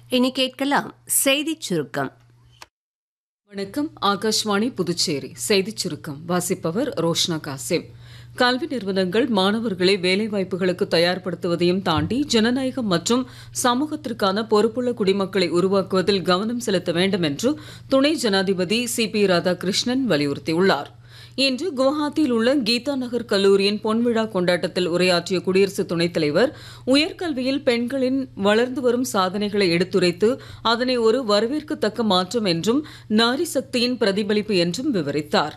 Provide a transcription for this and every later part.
இனி கேட்கலாம் செய்திச் சுருக்கம் வணக்கம் ஆகாஷ்வாணி புதுச்சேரி செய்திச் சுருக்கம் வாசிப்பவர் ரோஷ்னா காசிம் கல்வி நிறுவனங்கள் மாணவர்களை வேலைவாய்ப்புகளுக்கு தயார்படுத்துவதையும் தாண்டி ஜனநாயகம் மற்றும் சமூகத்திற்கான பொறுப்புள்ள குடிமக்களை உருவாக்குவதில் கவனம் செலுத்த வேண்டும் என்று துணை ஜனாதிபதி சி பி ராதாகிருஷ்ணன் வலியுறுத்தியுள்ளார் இன்று குவஹாத்தியில் உள்ள கீதா நகர் கல்லூரியின் பொன்விழா கொண்டாட்டத்தில் உரையாற்றிய குடியரசு துணைத் தலைவர் உயர்கல்வியில் பெண்களின் வளர்ந்து வரும் சாதனைகளை எடுத்துரைத்து அதனை ஒரு வரவேற்கத்தக்க மாற்றம் என்றும் நாரி சக்தியின் பிரதிபலிப்பு என்றும் விவரித்தார்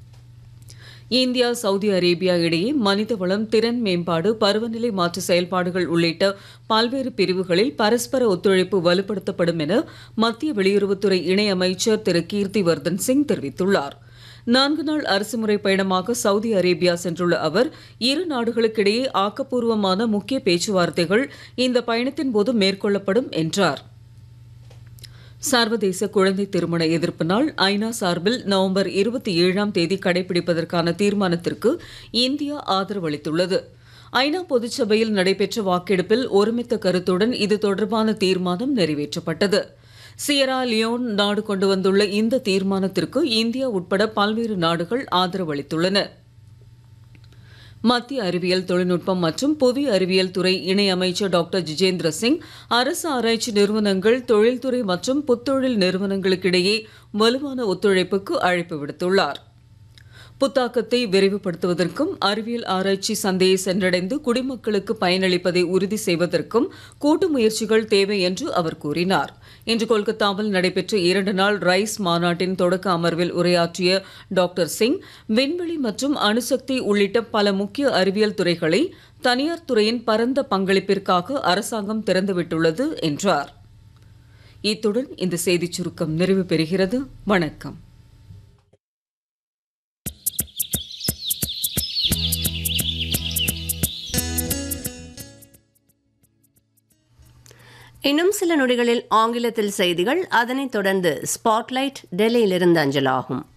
இந்தியா சவுதி அரேபியா இடையே மனித வளம் திறன் மேம்பாடு பருவநிலை மாற்ற செயல்பாடுகள் உள்ளிட்ட பல்வேறு பிரிவுகளில் பரஸ்பர ஒத்துழைப்பு வலுப்படுத்தப்படும் என மத்திய வெளியுறவுத்துறை இணை அமைச்சர் திரு கீர்த்தி வர்தன் சிங் தெரிவித்துள்ளார் நான்கு நாள் அரசுமுறை பயணமாக சவுதி அரேபியா சென்றுள்ள அவர் இரு நாடுகளுக்கிடையே ஆக்கப்பூர்வமான முக்கிய பேச்சுவார்த்தைகள் இந்த பயணத்தின் போது மேற்கொள்ளப்படும் என்றார் சர்வதேச குழந்தை திருமண எதிர்ப்பு நாள் ஐநா சார்பில் நவம்பர் இருபத்தி ஏழாம் தேதி கடைபிடிப்பதற்கான தீர்மானத்திற்கு இந்தியா ஆதரவு அளித்துள்ளது ஐநா பொதுச்சபையில் நடைபெற்ற வாக்கெடுப்பில் ஒருமித்த கருத்துடன் இது தொடர்பான தீர்மானம் நிறைவேற்றப்பட்டது சியரா லியோன் நாடு கொண்டு வந்துள்ள இந்த தீர்மானத்திற்கு இந்தியா உட்பட பல்வேறு நாடுகள் ஆதரவு அளித்துள்ளன மத்திய அறிவியல் தொழில்நுட்பம் மற்றும் புவி அறிவியல் துறை இணை அமைச்சர் டாக்டர் ஜிஜேந்திர சிங் அரசு ஆராய்ச்சி நிறுவனங்கள் தொழில்துறை மற்றும் புத்தொழில் நிறுவனங்களுக்கிடையே வலுவான ஒத்துழைப்புக்கு அழைப்பு விடுத்துள்ளார் புத்தாக்கத்தை விரைவுபடுத்துவதற்கும் அறிவியல் ஆராய்ச்சி சந்தையை சென்றடைந்து குடிமக்களுக்கு பயனளிப்பதை உறுதி செய்வதற்கும் கூட்டு முயற்சிகள் தேவை என்று அவர் கூறினார் இன்று கொல்கத்தாவில் நடைபெற்ற இரண்டு நாள் ரைஸ் மாநாட்டின் தொடக்க அமர்வில் உரையாற்றிய டாக்டர் சிங் விண்வெளி மற்றும் அணுசக்தி உள்ளிட்ட பல முக்கிய அறிவியல் துறைகளை தனியார் துறையின் பரந்த பங்களிப்பிற்காக அரசாங்கம் திறந்துவிட்டுள்ளது என்றார் இத்துடன் இந்த செய்திச் சுருக்கம் நிறைவு பெறுகிறது வணக்கம் இன்னும் சில நொடிகளில் ஆங்கிலத்தில் செய்திகள் அதனைத் தொடர்ந்து ஸ்பாட்லைட் டெல்லியிலிருந்து அஞ்சலாகும்